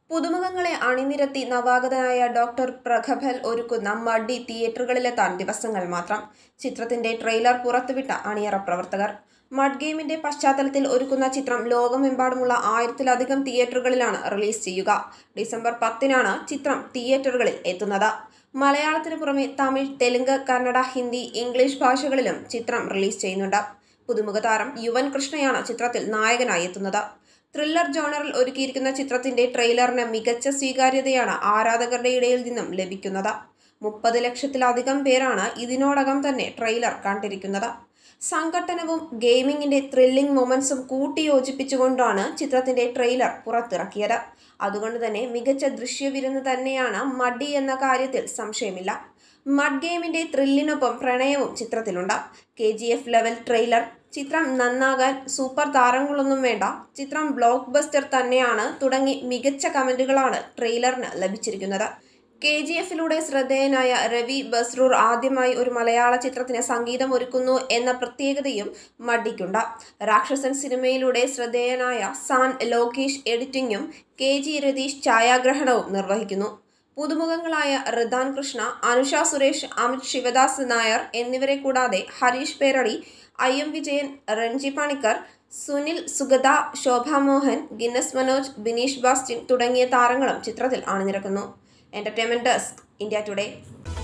പുതുമുഖങ്ങളെ അണിനിരത്തി നവാഗതനായ ഡോക്ടർ പ്രഗഭൽ ഒരുക്കുന്ന മഡി തിയേറ്ററുകളിലെത്താൻ ദിവസങ്ങൾ മാത്രം ചിത്രത്തിന്റെ ട്രെയിലർ പുറത്തുവിട്ട അണിയറ പ്രവർത്തകർ മഡ് ഗെയിമിന്റെ പശ്ചാത്തലത്തിൽ ഒരുക്കുന്ന ചിത്രം ലോകമെമ്പാടുമുള്ള ആയിരത്തിലധികം തിയേറ്ററുകളിലാണ് റിലീസ് ചെയ്യുക ഡിസംബർ പത്തിനാണ് ചിത്രം തിയേറ്ററുകളിൽ എത്തുന്നത് മലയാളത്തിന് പുറമെ തമിഴ് തെലുങ്ക് കന്നഡ ഹിന്ദി ഇംഗ്ലീഷ് ഭാഷകളിലും ചിത്രം റിലീസ് ചെയ്യുന്നുണ്ട് പുതുമുഖ താരം യുവൻ കൃഷ്ണയാണ് ചിത്രത്തിൽ നായകനായി എത്തുന്നത് ത്രില്ലർ ജോണറിൽ ഒരുക്കിയിരിക്കുന്ന ചിത്രത്തിന്റെ ട്രെയിലറിന് മികച്ച സ്വീകാര്യതയാണ് ആരാധകരുടെ ഇടയിൽ നിന്നും ലഭിക്കുന്നത് മുപ്പത് ലക്ഷത്തിലധികം പേരാണ് ഇതിനോടകം തന്നെ ട്രെയിലർ കണ്ടിരിക്കുന്നത് സംഘട്ടനവും ഗെയിമിങ്ങിന്റെ ത്രില്ലിംഗ് മൊമെന്റ്സും കൂട്ടിയോജിപ്പിച്ചുകൊണ്ടാണ് ചിത്രത്തിന്റെ ട്രെയിലർ പുറത്തിറക്കിയത് അതുകൊണ്ട് തന്നെ മികച്ച ദൃശ്യവിരുന്ന് തന്നെയാണ് മഡി എന്ന കാര്യത്തിൽ സംശയമില്ല മഡ് ഗെയിമിന്റെ ത്രില്ലിനൊപ്പം പ്രണയവും ചിത്രത്തിലുണ്ട് K G F level trailer ചിത്രം നന്നാകാൻ സൂപ്പർ താരങ്ങളൊന്നും വേണ്ട ചിത്രം ബ്ലോക്ക് ബസ്റ്റർ തന്നെയാണ് തുടങ്ങി മികച്ച കമന്റുകളാണ് ട്രെയിലറിന് ലഭിച്ചിരിക്കുന്നത് കെ ജി എഫിലൂടെ ശ്രദ്ധേയനായ രവി ബസ്രൂർ ആദ്യമായി ഒരു മലയാള ചിത്രത്തിന് സംഗീതം ഒരുക്കുന്നു എന്ന പ്രത്യേകതയും മഡിക്കുണ്ട് രാക്ഷസൻ സിനിമയിലൂടെ ശ്രദ്ധേയനായ സാൻ ലോകേഷ് എഡിറ്റിംഗും കെ ജി രതീഷ് ഛായാഗ്രഹണവും നിർവഹിക്കുന്നു പുതുമുഖങ്ങളായ റിദാൻ കൃഷ്ണ അനുഷ സുരേഷ് അമിത് ശിവദാസ് നായർ എന്നിവരെ കൂടാതെ Harish Peradi I M Vijayan Renji Panicker Sunil Sugatha Shobha Mohan Guinness Manoj Bineesh Bastin തുടങ്ങിയ താരങ്ങളും ചിത്രത്തിൽ അണിനിരക്കുന്നു എന്റർടൈൻമെന്റ് ഡെസ്ക് ഇന്ത്യ ടുഡേ